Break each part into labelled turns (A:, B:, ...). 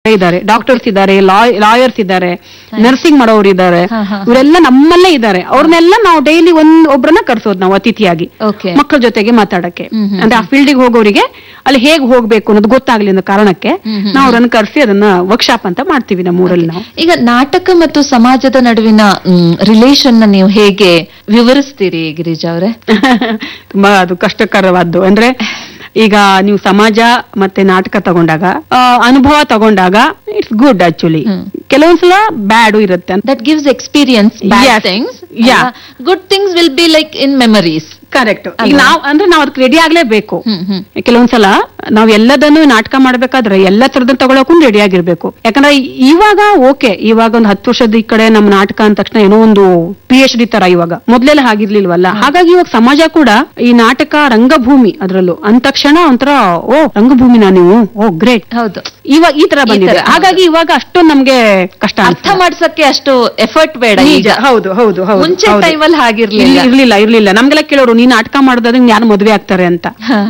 A: ಇದ್ದಾರೆ ಡಾಕ್ಟರ್ಸ್ ಇದ್ದಾರೆ ಲಾಯರ್ಸ್ ಇದ್ದಾರೆ ನರ್ಸಿಂಗ್ ಮಾಡೋರು ಇದ್ದಾರೆ
B: ಹಾ, ಹಾ.
A: ಇವರೆಲ್ಲ ನಮ್ಮಲ್ಲೇ ಇದ್ದಾರೆ ಅವ್ರನ್ನೆಲ್ಲ ನಾವು ಡೈಲಿ ಒಂದ್ ಒಬ್ರನ್ನ ಕರ್ಸೋದು ನಾವು ಅತಿಥಿಯಾಗಿ
B: ಓಕೆ
A: ಮಕ್ಕಳ ಜೊತೆಗೆ ಮಾತಾಡಕ್ಕೆ ಅಂದ್ರೆ ಆ ಫೀಲ್ಡಿಗೆ ಹೋಗೋರಿಗೆ ಅಲ್ಲಿ ಹೇಗ್ ಹೋಗ್ಬೇಕು ಅನ್ನೋದು ಗೊತ್ತಾಗ್ಲಿ ಅನ್ನೋ ಕಾರಣಕ್ಕೆ ನಾವು ಅವ್ರನ್ನ ಕರ್ಸಿ ಅದನ್ನ ವರ್ಕ್ಶಾಪ್ ಅಂತ ಮಾಡ್ತೀವಿ ನಮ್ಮ ಊರಲ್ಲಿ ನಾವು
B: ಈಗ ನಾಟಕ ಮತ್ತು ಸಮಾಜದ ನಡುವಿನ ರಿಲೇಶನ್ ನ ನೀವು ಹೇಗೆ ವಿವರಿಸ್ತೀರಿ ಗಿರಿಜಾ ಅವರೇ
A: ತುಂಬಾ ಅದು ಕಷ್ಟಕರವಾದ್ದು ಅಂದ್ರೆ ಈಗ ನೀವು ಸಮಾಜ ಮತ್ತೆ ನಾಟಕ ತಗೊಂಡಾಗ ಆ, ಅನುಭವ ತಗೊಂಡಾಗ ಇಟ್ಸ್ ಗುಡ್ ಆಕ್ಚುಲಿ ಕೆಲವೊಂದ್ಸಲ ಬ್ಯಾಡು ಇರುತ್ತೆ
B: that gives experience bad
A: Yes.
B: Things
A: Yeah.
B: Good things will be like in memories
A: correct ಈಗ ನಾವ್ ಅಂದ್ರೆ ನಾವ್ ಅದಕ್ಕೆ ರೆಡಿ ಆಗ್ಲೇಬೇಕು
B: ಹ್ಮ್ ಹ್ಮ್
A: ಕೆಲವೊಂದ್ಸಲ ನಾವ್ ಎಲ್ಲದನ್ನು ನಾಟಕ ಮಾಡ್ಬೇಕಾದ್ರೆ ಎಲ್ಲ ತರದ್ದು ತಗೊಳಕ್ಕೂ ರೆಡಿ ಆಗಿರ್ಬೇಕು ಯಾಕಂದ್ರೆ ಇವಾಗ ಓಕೆ ಇವಾಗ ಒಂದು ಹತ್ತು ವರ್ಷದ ಈ ಕಡೆ ನಮ್ಮ ನಾಟಕ ಅಂದ ತಕ್ಷಣ ಏನೋ ಒಂದು ಪಿ ಎಚ್ ಡಿ ತರ ಇವಾಗ ಮೊದ್ಲೆಲ್ಲ ಹಾಗಿರ್ಲಿಲ್ವಲ್ಲ ಹಾಗಾಗಿ ಇವಾಗ ಸಮಾಜ ಕೂಡ ಈ ನಾಟಕ ರಂಗಭೂಮಿ ಅದ್ರಲ್ಲೂ ಅಂದ ತಕ್ಷಣ ಒಂಥರ ಓ ರಂಗಭೂಮಿನ ನೀವು ಓ ಗ್ರೇಟ್
B: ಹೌದು
A: ಇವಾಗ ಈ ತರ ಬಂದಿದೆ
B: ತರ, ಹೌದು.
A: ಹಾಗಾಗಿ ಇವಾಗ ಅಷ್ಟೊಂದು ನಮ್ಗೆ ಕಷ್ಟ
B: ಅರ್ಥ
A: ಅನ್ಸಲ್ಲ.
B: ಮಾಡ್ಸಕ್ಕೆ ಅಷ್ಟು ಎಫರ್ಟ್ ಬೇಡ
A: ನಿಜ,
B: ಈಗ
A: ಹೌದು ಹೌದು ಹೌದು
B: ಮುಂಚೆ
A: ಹೌದು.
B: ಟೈಮಲ್ಲಿ ಹಾಗಿರ್ಲಿಲ್ಲ
A: ಇಲ್ಲಿ ಇರ್ಲಿಲ್ಲ ಇರ್ಲಿಲ್ಲ ನಮ್ಗೆಲ್ಲ ಕೇಳೋರು ನೀನ್ ನಾಟಕ ಮಾಡೋದಾದ್ರೆ ಯಾರು ಮದುವೆ ಆಗ್ತಾರೆ ಅಂತ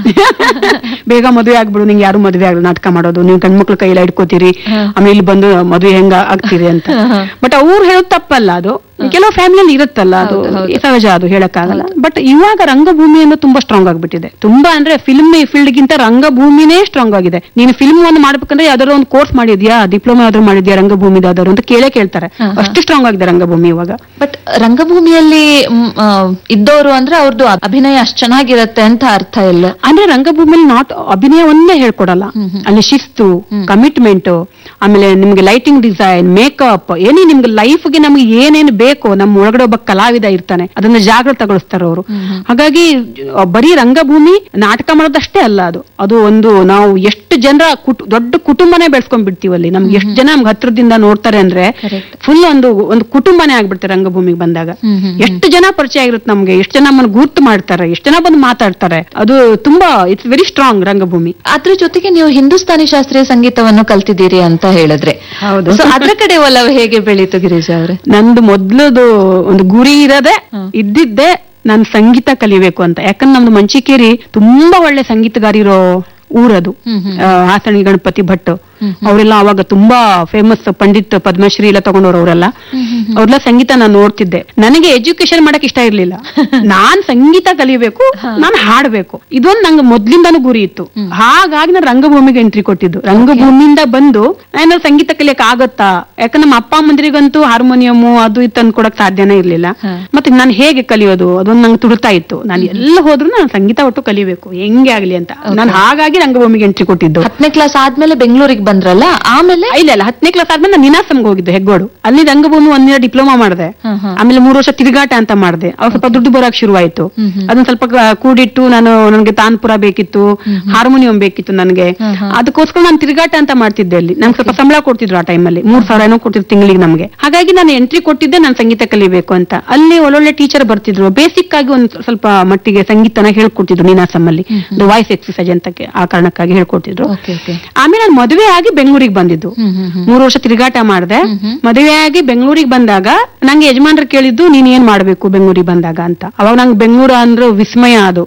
A: ಬೇಗ ಮದುವೆ ಆಗ್ಬಿಡು ನಿಂಗೆ ಯಾರು ಮದುವೆ ಆಗಲ್ಲ ನಾಟಕ ಮಾಡೋದು ನೀವು ಗಂಡ್ಮಕ್ಳು ಕೈಯಲ್ಲಿ ಇಟ್ಕೋತೀರಿ ಆಮೇಲೆ ಇಲ್ಲಿ ಬಂದು ಮದುವೆ ಹೆಂಗ ಆಗ್ತೀರಿ ಅಂತ ಬಟ್ ಅವ್ರು ಹೇಳೋದು ತಪ್ಪಲ್ಲ ಅದು ಕೆಲವು ಫ್ಯಾಮಿಲಿಯಲ್ಲಿ ಇರುತ್ತಲ್ಲ ಅದು ಸಹಜ ಅದು ಹೇಳಕ್ಕಾಗಲ್ಲ ಬಟ್ ಇವಾಗ ರಂಗಭೂಮಿ ಅನ್ನೋ ತುಂಬಾ ಸ್ಟ್ರಾಂಗ್ ಆಗ್ಬಿಟ್ಟಿದೆ ತುಂಬಾ ಅಂದ್ರೆ ಫಿಲ್ಮ್ ಫೀಲ್ಡ್ ಗಿಂತ ರಂಗಭೂಮಿನೇ ಸ್ಟ್ರಾಂಗ್ ಆಗಿದೆ ನೀನು ಫಿಲ್ಮ್ ಒಂದು ಮಾಡ್ಬೇಕಂದ್ರೆ ಯಾವ್ದಾದ್ರು ಒಂದು ಕೋರ್ಸ್ ಮಾಡಿದ್ಯಾ ಡಿಪ್ಲೊಮಾ ಯಾವ್ದಾದ್ರು ಮಾಡಿದ್ಯಾ ರಂಗಭೂಮಿದ ಯಾವ್ದಾದ್ರು ಅಂತ ಕೇಳೇ ಕೇಳ್ತಾರೆ ಅಷ್ಟು ಸ್ಟ್ರಾಂಗ್ ಆಗಿದೆ ರಂಗಭೂಮಿ ಇವಾಗ
B: ಬಟ್ ರಂಗಭೂಮಿಯಲ್ಲಿ ಮ್, ಆ, ಇದ್ದವರು ಅಂದ್ರೆ ಅವ್ರದ್ದು ಅಭಿನಯ ಅಷ್ಟ್ ಚೆನ್ನಾಗಿರತ್ತೆ ಅಂತ ಅರ್ಥ ಇಲ್ಲ
A: ಅಂದ್ರೆ ರಂಗಭೂಮಿಯಲ್ಲಿ ನಾಟ್ ಅಭಿನಯವನ್ನೇ ಹೇಳ್ಕೊಡಲ್ಲ ಅಲ್ಲಿ ಶಿಸ್ತು ಕಮಿಟ್ಮೆಂಟ್ ಆಮೇಲೆ ನಿಮ್ಗೆ ಲೈಟಿಂಗ್ ಡಿಸೈನ್ ಮೇಕಪ್ ಏನೇ ನಿಮ್ಗೆ ಲೈಫ್ಗೆ ನಮ್ಗೆ ಏನೇನು ಬೇಕು ನಮ್ಮ ಒಳಗಡೆ ಒಬ್ಬ ಕಲಾವಿದ ಇರ್ತಾನೆ ಅದನ್ನ ಜಾಗೃತಗೊಳಿಸ್ತಾರೆ ಅವರು ಹಾಗಾಗಿ ಅಹ್, ಬರೀ ರಂಗಭೂಮಿ ನಾಟಕ ಮಾಡೋದಷ್ಟೇ ಅಲ್ಲ ಅದು ಅದು ಒಂದು ನಾವು ಎಷ್ಟು ಜನರ ಕುಟು ದೊಡ್ಡ ಕುಟುಂಬನೇ ಬೆಳೆಸ್ಕೊಂಡ್ ಬಿಡ್ತೀವಿ ಅಲ್ಲಿ ನಮ್ಗೆ ಎಷ್ಟು ಜನ ನಮ್ಗೆ ಹತ್ರದಿಂದ ನೋಡ್ತಾರೆ ಅಂದ್ರೆ
B: Correct.
A: ಫುಲ್ ಒಂದು ಒಂದು ಕುಟುಂಬನೇ ಆಗ್ಬಿಡ್ತಾರೆ ರಂಗಭೂಮಿಗೆ ಬಂದಾಗ ಎಷ್ಟು ಜನ ಪರಿಚಯ ಆಗಿರುತ್ತೆ ನಮ್ಗೆ ಎಷ್ಟು ಜನ ನಮ್ಮನ್ನ ಗುರ್ತು ಮಾಡ್ತಾರೆ ಎಷ್ಟು ಜನ ಬಂದು ಮಾತಾಡ್ತಾರೆ ಅದು ತುಂಬಾ ಇಟ್ಸ್ ವೆರಿ ಸ್ಟ್ರಾಂಗ್ ರಂಗಭೂಮಿ
B: ಅದ್ರ ಜೊತೆಗೆ ನೀವು ಹಿಂದೂಸ್ತಾನಿ ಶಾಸ್ತ್ರೀಯ ಸಂಗೀತವನ್ನು ಕಲ್ತಿದ್ದೀರಿ ಅಂತ ಹೇಳಿದ್ರೆ
A: ಹೌದು.
B: ಸೊ ಅದ್ರ ಕಡೆ ಒಲವು ಹೇಗೆ ಬೆಳೀತು ಗಿರಿಜಾ ಅವ್ರೆ
A: ನಂದು ಮೊದ್ಲದು ಒಂದು ಗುರಿ ಇರದೆ ಇದ್ದಿದ್ದೆ ನಾನು ಸಂಗೀತ ಕಲಿಬೇಕು ಅಂತ ಯಾಕಂದ್ರೆ ನಮ್ದು ಮಂಚಿಕೇರಿ ತುಂಬಾ ಒಳ್ಳೆ ಸಂಗೀತಗಾರಿರೋ ಊರದು ಆ, ಹಾಸಣಿ ಗಣಪತಿ ಭಟ್ ಅವರೆಲ್ಲ ಅವಾಗ ತುಂಬಾ ಫೇಮಸ್ ಪಂಡಿತ್ ಪದ್ಮಶ್ರೀ ಎಲ್ಲ ತಗೊಂಡವ್ರು ಅವರೆಲ್ಲ ಅವ್ರೆಲ್ಲ ಸಂಗೀತ ನಾನು ನೋಡ್ತಿದ್ದೆ ನನಗೆ ಎಜುಕೇಶನ್ ಮಾಡಕ್ ಇಷ್ಟ ಇರ್ಲಿಲ್ಲ ನಾನ್ ಸಂಗೀತ ಕಲಿಬೇಕು ನಾನು ಹಾಡ್ಬೇಕು ಇದೊಂದು ನಂಗೆ ಮೊದ್ಲಿಂದಾನು ಗುರಿ ಇತ್ತು ಹಾಗಾಗಿ ನಾನು ರಂಗಭೂಮಿಗೆ ಎಂಟ್ರಿ ಕೊಟ್ಟಿದ್ದು ರಂಗಭೂಮಿಯಿಂದ ಬಂದು ನಾನು ಸಂಗೀತ ಕಲಿಯಕ್ ಆಗತ್ತಾ ಯಾಕಂದ್ರೆ ನಮ್ಮ ಅಪ್ಪ ಅಮ್ಮಂದಿರಿಗಂತೂ ಹಾರ್ಮೋನಿಯಂ ಅದು ಇದು ತಂದು ಕೊಡಕ್ ಸಾಧ್ಯನೇ ಇರ್ಲಿಲ್ಲ ಮತ್ತೆ ನಾನು ಹೇಗೆ ಕಲಿಯೋದು ಅದೊಂದು ನಂಗೆ ತುಡ್ತಾ ಇತ್ತು ನಾನು ಎಲ್ಲ ಹೋದ್ರು ನಾನು ಸಂಗೀತ ಒಟ್ಟು ಕಲಿಬೇಕು ಹೆಂಗೆ ಆಗ್ಲಿ ಅಂತ ನಾನು ಹಾಗಾಗಿ ರಂಗಭೂಮಿಗೆ ಎಂಟ್ರಿ ಕೊಟ್ಟಿದ್ದು
B: ಹತ್ತನೇ ಕ್ಲಾಸ್ ಆದ್ಮೇಲೆ ಬೆಂಗಳೂರಿಗೆ ಬಂದ್ರಲ್ಲ ಆಮೇಲೆ
A: ಇಲ್ಲ ಇಲ್ಲ ಹತ್ತನೇ ಕ್ಲಾಸ್ ಆದ್ಮೇಲೆ ನಾನು ನಿನಾಸಂಗೆ ಹೋಗಿದ್ದೆ ಹೆಗ್ಗೋಡು ಅಲ್ಲಿ ರಂಗಭೂಮಿ ಒಂದಿನ ಡಿಪ್ಲೊಮಾ ಮಾಡಿದೆ
B: ಹ್ಮ್, ಹ್ಮ್.
A: ಆಮೇಲೆ ಮೂರು ವರ್ಷ ತಿರುಗಾಟ ಅಂತ ಮಾಡಿದೆ ಅವಾಗ ಸ್ವಲ್ಪ ದುಡ್ಡು ಬರಕ್ ಶುರುವಾಯ್ತು ಅದನ್ನ ಸ್ವಲ್ಪ ಕ- ಕೂಡಿಟ್ಟು ನಾನು ನನಗೆ ತಾನ್ಪುರ ಬೇಕಿತ್ತು ಹಾರ್ಮೋನಿಯಂ ಬೇಕಿತ್ತು ನನಗೆ ಅದಕ್ಕೋಸ್ಕರ ನಾನು ತಿರುಗಾಟ ಅಂತ ಮಾಡ್ತಿದ್ದೆ ಅಲ್ಲಿ ನಂಗೆ ಸ್ವಲ್ಪ ಸಂಬಳ ಕೊಡ್ತಿದ್ರು ಆ ಟೈಮಲ್ಲಿ ಮೂರ್ ಸಾವಿರ ಏನೋ ಕೊಡ್ತಿದ್ರು ತಿಂಗಳಿಗೆ ನಮಗೆ ಹಾಗಾಗಿ ನಾನು ಎಂಟ್ರಿ ಕೊಟ್ಟಿದ್ದೆ ನಾನು ಸಂಗೀತ ಕಲಿಬೇಕು ಅಂತ ಅಲ್ಲಿ ಒಳ್ಳೊಳ್ಳೆ ಟೀಚರ್ ಬರ್ತಿದ್ರು ಬೇಸಿಕ್ ಆಗಿ ಒಂದು ಸ್ವಲ್ಪ ಮಟ್ಟಿಗೆ ಸಂಗೀತನ ಹೇಳ್ಕೊಡ್ತಿದ್ರು ನೀನಾಸಮ್ಮಲ್ಲಿ ವಾಯ್ಸ್ ಎಕ್ಸಸೈಸ್ ಅಂತ ಆ ಕಾರಣಕ್ಕಾಗಿ ಹೇಳ್ಕೊಡ್ತಿದ್ರು
B: ಓಕೆ ಓಕೆ
A: ಆಮೇಲೆ ನಾನು ಮದುವೆ ಆಗಿ ಬೆಂಗಳೂರಿಗೆ ಬಂದಿದ್ದು ಮೂರು ವರ್ಷ ತಿರುಗಾಟ ಮಾಡಿದೆ ಮದುವೆ ಆಗಿ ಬೆಂಗಳೂರಿಗೆ ಬಂದಾಗ ನಂಗೆ ಯಜಮಾನ್ರು ಕೇಳಿದ್ದು ನೀನ್ ಏನ್ ಮಾಡ್ಬೇಕು ಬೆಂಗಳೂರಿಗೆ ಬಂದಾಗ ಅಂತ ಅವಾಗ ನಂಗೆ ಬೆಂಗಳೂರು ಅಂದ್ರೆ ವಿಸ್ಮಯ ಅದು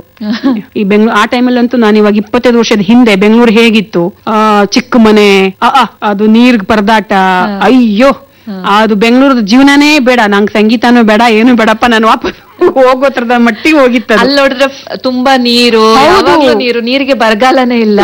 A: ಈ ಬೆಂಗಳೂರು ಆ ಟೈಮಲ್ಲಂತೂ ನಾನು ಇವಾಗ ಇಪ್ಪತ್ತೈದು ವರ್ಷದ ಹಿಂದೆ ಬೆಂಗಳೂರು ಹೇಗಿತ್ತು ಆ ಚಿಕ್ಕ ಮನೆ ಅ, ಅ, ಅದು ನೀರ್ ಪರದಾಟ ಅಯ್ಯೋ ಅದು ಬೆಂಗಳೂರದ ಜೀವನನೇ ಬೇಡ ನಂಗೆ ಸಂಗೀತನೂ ಬೇಡ ಏನು ಬೇಡಪ್ಪ ನಾನು ವಾಪಸ್ ಹೋಗೋ ತರದ ಮಟ್ಟಿಗೆ ಹೋಗಿತ್ತು ಅದು.
B: ಅಲ್ಲಿ ನೋಡಿದ್ರೆ ಫ್- ತುಂಬಾ ನೀರು
A: ಹೌದು.
B: ಯಾವಾಗ್ಲೂ ನೀರು ನೀರಿಗೆ ಬರಗಾಲನೇ ಇಲ್ಲ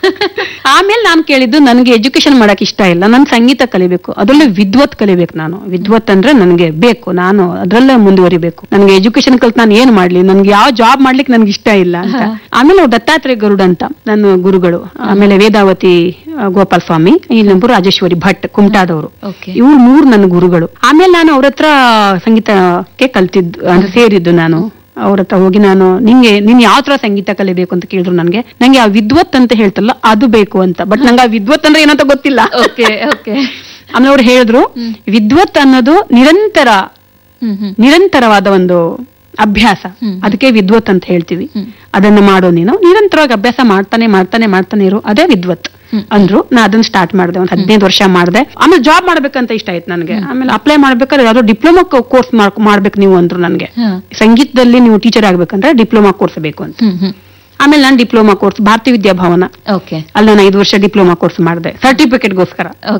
A: ಆಮೇಲೆ ನಾನು ಕೇಳಿದ್ದು ನನಗೆ ಎಜುಕೇಶನ್ ಮಾಡಕ್ ಇಷ್ಟ ಇಲ್ಲ ನಾನು ಸಂಗೀತ ಕಲಿಬೇಕು ಅದರಲ್ಲೇ ವಿದ್ವತ್ ಕಲಿಬೇಕು ನಾನು ವಿದ್ವತ್ ಅಂದ್ರೆ ನನಗೆ ಬೇಕು ನಾನು ಅದರಲ್ಲೇ ಮುಂದುವರಿಬೇಕು ನನಗೆ ಎಜುಕೇಶನ್ ಕಲ್ತ್ ನಾನು ಏನ್ ಮಾಡ್ಲಿ ನನ್ಗೆ ಯಾವ ಜಾಬ್ ಮಾಡ್ಲಿಕ್ಕೆ ನನ್ಗೆ ಇಷ್ಟ ಇಲ್ಲ ಅಂತ ಆಮೇಲೆ ಅವ್ರು ದತ್ತಾತ್ರೇಯ ಗರುಡ್ ಅಂತ ನನ್ನ ಗುರುಗಳು ಆಮೇಲೆ ವೇದಾವತಿ ಆ, ಗೋಪಾಲ ಸ್ವಾಮಿ ಇನ್ನೊಬ್ಬರು ರಾಜೇಶ್ವರಿ ಭಟ್ ಕುಮಟಾದವರು
B: ಓಕೆ
A: ಇವ್ರು ಮೂರು ನನ್ನ ಗುರುಗಳು ಆಮೇಲೆ ನಾನು ಅವ್ರ ಹತ್ರ ಸಂಗೀತಕ್ಕೆ ಕಲ್ತಿದ್ದು ಅಂದ್ರೆ ಸೇರಿದ್ದು ನಾನು ಅವ್ರ ಹತ್ರ ಹೋಗಿ ನಾನು ನಿಂಗೆ ನೀನ್ ಯಾವ ತರ ಸಂಗೀತ ಕಲಿಬೇಕು ಅಂತ ಕೇಳಿದ್ರು ನನ್ಗೆ ನಂಗೆ ಆ ವಿದ್ವತ್ ಅಂತ ಹೇಳ್ತಲ್ಲ ಅದು ಬೇಕು ಅಂತ ಬಟ್ ನಂಗೆ ಆ ವಿದ್ವತ್ ಅಂದ್ರೆ ಏನಂತ ಗೊತ್ತಿಲ್ಲ
B: ಓಕೆ ಓಕೆ
A: ಆಮೇಲೆ ಅವ್ರು ಹೇಳಿದ್ರು ವಿದ್ವತ್ ಅನ್ನೋದು ನಿರಂತರ
B: ಹ್ಮ್ ಹ್ಮ್
A: ನಿರಂತರವಾದ ಒಂದು ಅಭ್ಯಾಸ ಅದಕ್ಕೆ ವಿದ್ವತ್ ಅಂತ ಹೇಳ್ತೀವಿ ಅದನ್ನ ಮಾಡೋ ನೀನು ನಿರಂತರವಾಗಿ ಅಭ್ಯಾಸ ಮಾಡ್ತಾನೆ ಮಾಡ್ತಾನೆ ಮಾಡ್ತಾನೆ ಇರು ಅದೇ ವಿದ್ವತ್ ಅಂದ್ರು ನಾ ಅದನ್ನ ಸ್ಟಾರ್ಟ್ ಮಾಡಿದೆ ಒಂದ್ ಹದಿನೈದು ವರ್ಷ ಮಾಡಿದೆ ಆಮೇಲೆ ಜಾಬ್ ಮಾಡ್ಬೇಕಂತ ಇಷ್ಟ ಆಯ್ತು ನನಗೆ ಆಮೇಲೆ ಅಪ್ಲೈ ಮಾಡ್ಬೇಕಾದ್ರೆ ಯಾವ್ದೋ ಡಿಪ್ಲೊಮಾ ಕೋರ್ಸ್ ಮಾಡ್ಬೇಕು ನೀವು ಅಂದ್ರು ನನಗೆ
B: ಹಾ.
A: ಸಂಗೀತದಲ್ಲಿ ನೀವು ಟೀಚರ್ ಆಗ್ಬೇಕಂದ್ರೆ ಡಿಪ್ಲೊಮಾ ಕೋರ್ಸ್ ಬೇಕು ಅಂತ
B: ಹ್ಮ್ ಹ್ಮ್
A: ಆಮೇಲೆ ನಾನು ಡಿಪ್ಲೊಮಾ ಕೋರ್ಸ್ ಭಾರತೀಯ ವಿದ್ಯಾಭವನ
B: ಓಕೆ
A: ಅಲ್ಲಿ ನಾನು ಐದು ವರ್ಷ ಡಿಪ್ಲೊಮಾ ಕೋರ್ಸ್ ಮಾಡಿದೆ ಸರ್ಟಿಫಿಕೇಟ್ಗೋಸ್ಕರ